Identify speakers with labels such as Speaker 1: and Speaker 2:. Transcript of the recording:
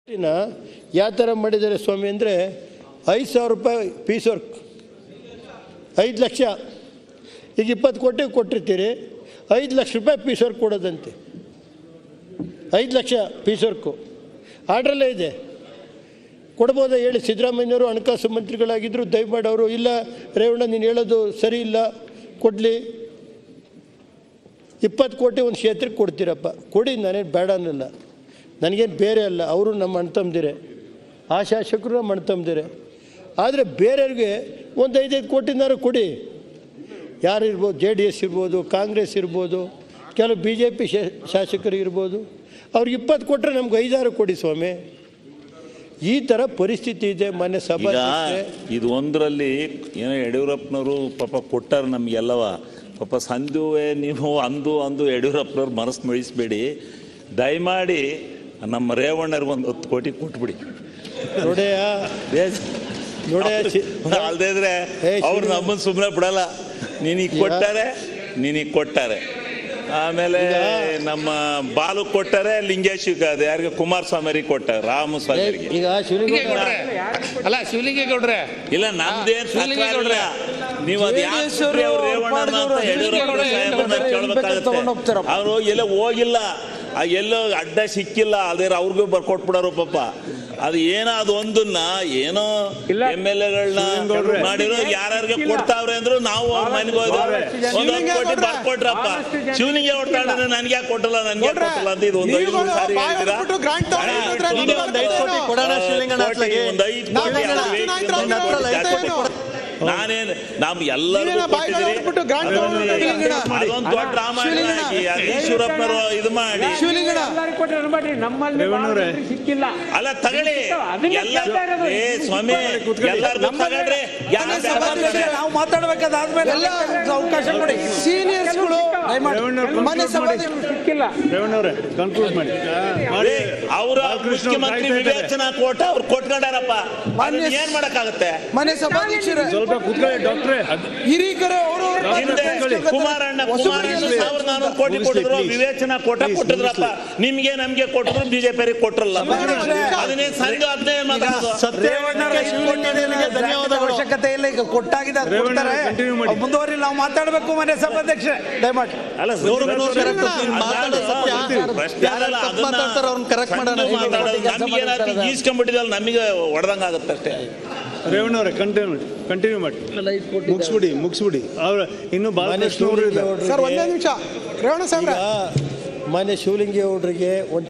Speaker 1: ಇನ್ನ ಯಾವ ಥರ ಮಾಡಿದ್ದಾರೆ ಸ್ವಾಮಿ ಅಂದರೆ ಐದು ಸಾವಿರ ರೂಪಾಯಿ ಪೀಸ್ ವರ್ಕ್ ಐದು ಲಕ್ಷ ಈಗ ಇಪ್ಪತ್ತು ಕೋಟಿ ಕೊಟ್ಟಿರ್ತೀರಿ ಐದು ಲಕ್ಷ ರೂಪಾಯಿ ಪೀಸ್ ವರ್ಕ್ ಕೊಡೋದಂತೆ ಐದು ಲಕ್ಷ ಪೀಸ್ ವರ್ಕು ಆರ್ಡ್ರಲ್ಲೇ ಇದೆ ಕೊಡ್ಬೋದಾ ಹೇಳಿ ಸಿದ್ದರಾಮಯ್ಯವರು ಹಣಕಾಸು ಮಂತ್ರಿಗಳಾಗಿದ್ದರು ದಯಮಾಡಿ ಅವರು ಇಲ್ಲ ರೇವಣ್ಣ ನೀನು ಹೇಳೋದು ಸರಿ ಇಲ್ಲ ಕೊಡಲಿ ಇಪ್ಪತ್ತು ಕೋಟಿ ಒಂದು ಕ್ಷೇತ್ರಕ್ಕೆ ಕೊಡ್ತೀರಪ್ಪ ಕೊಡಿ ನಾನೇನು ಬೇಡ ಅನ್ನಲ್ಲ ನನಗೇನು ಬೇರೆ ಅಲ್ಲ ಅವರು ನಮ್ಮ ಅಣ್ಣ ತಮ್ಮದಿರೆ ಆ ಶಾಸಕರು ನಮ್ಮ ಅಣ್ಣ ತಮ್ಮದಿರೆ ಆದರೆ ಬೇರೆಯವ್ರಿಗೆ ಒಂದು ಐದೈದು ಕೋಟಿನಾರು ಕೊಡಿ ಯಾರು ಇರ್ಬೋದು ಜೆ ಡಿ ಎಸ್ ಇರ್ಬೋದು ಕಾಂಗ್ರೆಸ್ ಇರ್ಬೋದು ಕೆಲವು ಬಿ ಜೆ ಪಿ ಶಾಸಕರು ಇರ್ಬೋದು ಅವ್ರಿಗೆ ಇಪ್ಪತ್ತು ಕೊಟ್ಟರೆ ನಮ್ಗೆ ಐದಾರು ಕೊಡಿ ಸ್ವಾಮಿ ಈ ಥರ ಪರಿಸ್ಥಿತಿ ಇದೆ ಮೊನ್ನೆ ಸಭಾ
Speaker 2: ಈಗ ಇದು ಒಂದರಲ್ಲಿ ಏನೋ ಯಡಿಯೂರಪ್ಪನವರು ಪಾಪ ಕೊಟ್ಟಾರ ನಮಗೆಲ್ಲವ ಪಾಪ ಸಂದುವೆ ನೀವು ಅಂದು ಅಂದು ಯಡಿಯೂರಪ್ಪನವ್ರು ಮನಸ್ಸು ಮುಳಿಸ್ಬೇಡಿ ದಯಮಾಡಿ ನಮ್ಮ ರೇವಣ್ಣರಿಗೆ ಒಂದು ಹತ್ತು ಕೋಟಿ ಕೊಟ್ಬಿಡಿ
Speaker 1: ನೋಡೆಯ ನೋಡೆಯ ಸಿ-
Speaker 2: ಅಲ್ದೇ ಇದ್ರೆ
Speaker 1: ಏ,
Speaker 2: ಅವ್ರು
Speaker 1: ಶಿವ-
Speaker 2: ನಮ್ಮನ್ನು ಸುಮ್ಮನೆ ಬಿಡಲ್ಲ ನೀನೀಗ ಕೊಟ್ಟಾರೆ ನೀನೀಗ ಕೊಟ್ಟಾರೆ ಆಮೇಲೆ ನಮ್ಮ ಬಾಲು ಕೊಟ್ಟಾರೆ ಲಿಂಗೇಶ್ ಅದು ಯಾರಿಗೆ ಕುಮಾರಸ್ವಾಮಿರಿಗೆ ಕೊಟ್ಟಾರೆ ರಾಮಸ್ವಾಮಿರಿಗೆ
Speaker 1: ಈಗ ಶಿವಲಿಂಗ
Speaker 3: ಅಲ್ಲ ಶಿವಲಿಂಗೇಗೌಡ್ರೆ
Speaker 2: ಇಲ್ಲ ನಮ್ದೇನ್
Speaker 3: ಶಿವಲಿಂಗೇಗೌಡ್ರೆ,
Speaker 2: ನೀವು ಅದು ಯಾಕೆ
Speaker 4: JDS
Speaker 2: ಸುಮ್ನೆ ಅವ್ರು
Speaker 4: ಅವ್ರು
Speaker 2: ರೇವಣ್ಣ ಅಂತ
Speaker 4: ಮಾಡಿದವ್ರು
Speaker 2: ಯಡಿಯೂರಪ್ಪ
Speaker 3: ಶಿವಲಿಂಗೇಗೌಡ್ರೆ
Speaker 2: ಸಾಹೇಬ್ರನ್ನ
Speaker 3: ಏನ್
Speaker 4: ಬೇಕಾದ್ರೆ ತಗೊಂಡ್ ಹೋಗ್ತಾರಪ್ಪ.
Speaker 2: ಕೇಳ್ಬೇಕಾಗತ್ತೆ ಅವರು ಎಲ್ಲ ಹೋಗಿಲ್ಲ ಆ ಎಲ್ಲೋ ಅಡ್ಡ ಸಿಕ್ಕಿಲ್ಲ ಅದೇ ಅವ್ರಿಗೂ ಬರ್ಕೊಟ್ಬಿಡೋರು ಪಾಪ ಅದು ಏನೋ ಅದು ಒಂದನ್ನ ಏನೋ ಎಮ್ ಎಲ್ ಎಗಳನ್ನ ಮಾಡಿರೋ ಯಾರ್ಯಾರಿಗೆ ಕೊಡ್ತಾವ್ರೆ ಅಂದ್ರು ನಾವು ಅವ್ರ ಮನೆಗೆ ಹೋದ್ರು ಒಂದ್ ಹತ್ತು ಕೋಟಿ ಬರ್ಕೊಟ್ರಪ್ಪ ಶಿವನಿಗೆ ಹೊಡ್ತಾಳೆ ನನ್ಗೆ ಯಾಕೆ ಕೊಟ್ಟಲ್ಲ ನನ್ಗೆ ಯಾಕ್ ಕೊಟ್ಟಲ್ಲ ಅಂತ ಇದು ಒಂದು ಐದು
Speaker 4: ನೀವುಗಳು
Speaker 2: ಸಾರಿ
Speaker 4: ಬಾಯ್
Speaker 2: ಹೇಳಿದ್ದೀರಾ
Speaker 4: ಬಿಟ್ಬಿಟ್ಟು grant ತಗೊಂಡಿದ್ರೆ
Speaker 2: ಅಣ್ಣ,
Speaker 4: ನಿಮ್ಗೆ
Speaker 2: ಒಂದು ಐದು
Speaker 4: ಬರ್ತದೇನೋ?
Speaker 2: ಕೋಟಿ ಕೊಡೋಣ ಶಿವಲಿಂಗನ ಹತ್ಲಾಗೆ. ಒಂದು ಐದು
Speaker 4: ನಾವು
Speaker 2: ಕೋಟಿ
Speaker 4: ಎಲ್ಲ
Speaker 2: ಅದು
Speaker 4: ಚುನಾಯಿತರು
Speaker 2: ಬೇಕು,
Speaker 4: ಆಗಿರೋಲ್ಲ,
Speaker 2: ಒಂದು
Speaker 4: ಐತೆ
Speaker 2: ಜಾಸ್ತಿ
Speaker 4: ಏನೋ?
Speaker 2: ಕೊಡು. ನಾನೇನು ನಮ್ ಎಲ್ಲರಿಗೂ
Speaker 4: ನೀವೇನ ಬಾಯ್ಗೆ
Speaker 2: ಕೊಟ್ಟಿದ್ದೀರಿ
Speaker 4: ಹೊರಟ್ಬಿಟ್ಟು grant ತಗೊಂಡು ಶಿವಲಿಂಗನ?
Speaker 2: ಅದೊಂದು ದೊಡ್ಡ ರಾಮಾಯಣ ಆಗಿ ಅದು ಈಶ್ವರಪ್ಪನವರು ಇದು ಮಾಡಿ
Speaker 4: ಶಿವಲಿಂಗನ
Speaker 5: ಎಲ್ಲರಿಗೂ ಕೊಟ್ಟರೆ ಅನ್ಬೇಡ್ರಿ ನಮ್ಮಲ್ಲಿ ಭಾಳ ಜನರಿಗೆ ಸಿಕ್ಕಿಲ್ಲ
Speaker 2: ಅಲ್ಲ ತಗೊಳ್ಳಿ
Speaker 5: ಅದನ್ನೇ
Speaker 2: ಎಲ್ಲ
Speaker 5: ಕೇಳ್ತಾ ಇರೋದು.
Speaker 2: ಏ ಸ್ವಾಮಿ ಎಲ್ಲರಿಗೂ ತಗೊಳ್ರಿ ಯಾರು
Speaker 4: ನಮ್ಮ
Speaker 2: ಬೇಡ
Speaker 4: ಸಭಾಧ್ಯಕ್ಷರೇ,
Speaker 2: ಅಂತಾರೆ?
Speaker 4: ನಾವು ಮಾತಾಡ್ಬೇಕಾದಾದ್ಮೇಲೆ ಎಲ್ಲ ಅವಕಾಶ ಕೊಡಿ ಸೀನಿಯರ್ಸ್ಗಳು ಮನೆ ಸಭಾಧ್ಯಕ್ಷರು
Speaker 5: ಸಿಕ್ಕಿಲ್ಲ
Speaker 6: ರೇವಣ್ಣವ್ರೆ ಕನ್ಕ್ಲೂಡ್ ಮಾಡಿ
Speaker 2: ಏ, ಅವ್ರ ಮುಖ್ಯಮಂತ್ರಿ ವಿವೇಚನಾ ಕೋಟ ಅವ್ರು ಕೊಟ್ಕೊಂಡಾರಪ್ಪ ಅದನ್ನ ಏನ್ ಮಾಡಕ್ಕಾಗತ್ತೆ
Speaker 4: ಮನೆ ಸಭಾಧ್ಯಕ್ಷರೇ
Speaker 6: ಸ್ವಲ್ಪ ಕೂತ್ಕೊಳ್ಳಿ ಡಾಕ್ಟ್ರೆ
Speaker 4: ಹಿರೀಕರೇ ಅವರು
Speaker 2: ಹಿಂದೆ ಕುಮಾರಣ್ಣ ಕುಮಾರಣ್ಣ ಸಾವಿರದ ನಾನೂರು ಕೋಟಿ ಕೊಟ್ಟಿದ್ರು ವಿವೇಚನಾ ಕೋಟ ಕೊಟ್ಟಿದ್ರಪ್ಪ ನಿಮ್ಗೆ ನಮ್ಗೆ ಕೊಟ್ಟಿದ್ರು ಬಿಜೆಪಿ ಕೊಟ್ರಲ್ಲ ಅದನ್ನೇ ಸಂಘ ಅದನ್ನೇ ಮಾತಾಡೋದು
Speaker 4: ಧನ್ಯವಾದಗಳು ಅವಶ್ಯಕತೆ ಇಲ್ಲ ಈಗ ಕೊಟ್ಟಾಗಿದೆ ಅದು
Speaker 6: ರೇವಣ್ಣ,
Speaker 4: ಕೊಡ್ತಾರೆ
Speaker 6: continue ಮಾಡಿ.
Speaker 4: ಮುಂದುವರಿ ನಾವು ಮಾತಾಡಬೇಕು ಮನೆ ಸಭಾಧ್ಯಕ್ಷರೇ ದಯಮಾಡಿ
Speaker 2: ಅಲ್ಲ ನಮ್ಗೆ ಈಸ್ಕೊಂಡ್ಬಿಟ್ಟಿದಲ್ಲ ನಮಗೆ ಹೊಡೆದಂಗ ಆಗುತ್ತೆ ಅಷ್ಟೇ
Speaker 6: ರೇವಣ್ಣವ್ರೆ ಕಂಟಿನ್ಯೂ ಮಾಡಿ ಕಂಟಿನ್ಯೂ ಮಾಡಿ ಮುಗಿಸ್ಬಿಡಿ ಮುಗಿಸ್ಬಿಡಿ ಅವ್ರ ಇನ್ನು ಬಾಲಕೃಷ್ಣ ಅವರು ಇದ್ದಾರೆ
Speaker 4: ಸರ್ ಒಂದೇ ನಿಮಿಷ ರೇವಣ ಸಾಹೇಬ್ರೆ
Speaker 1: ಈಗ ಮಾನ್ಯ ಶಿವಲಿಂಗಿ ಅವ್ರಿಗೆ ಒಂದು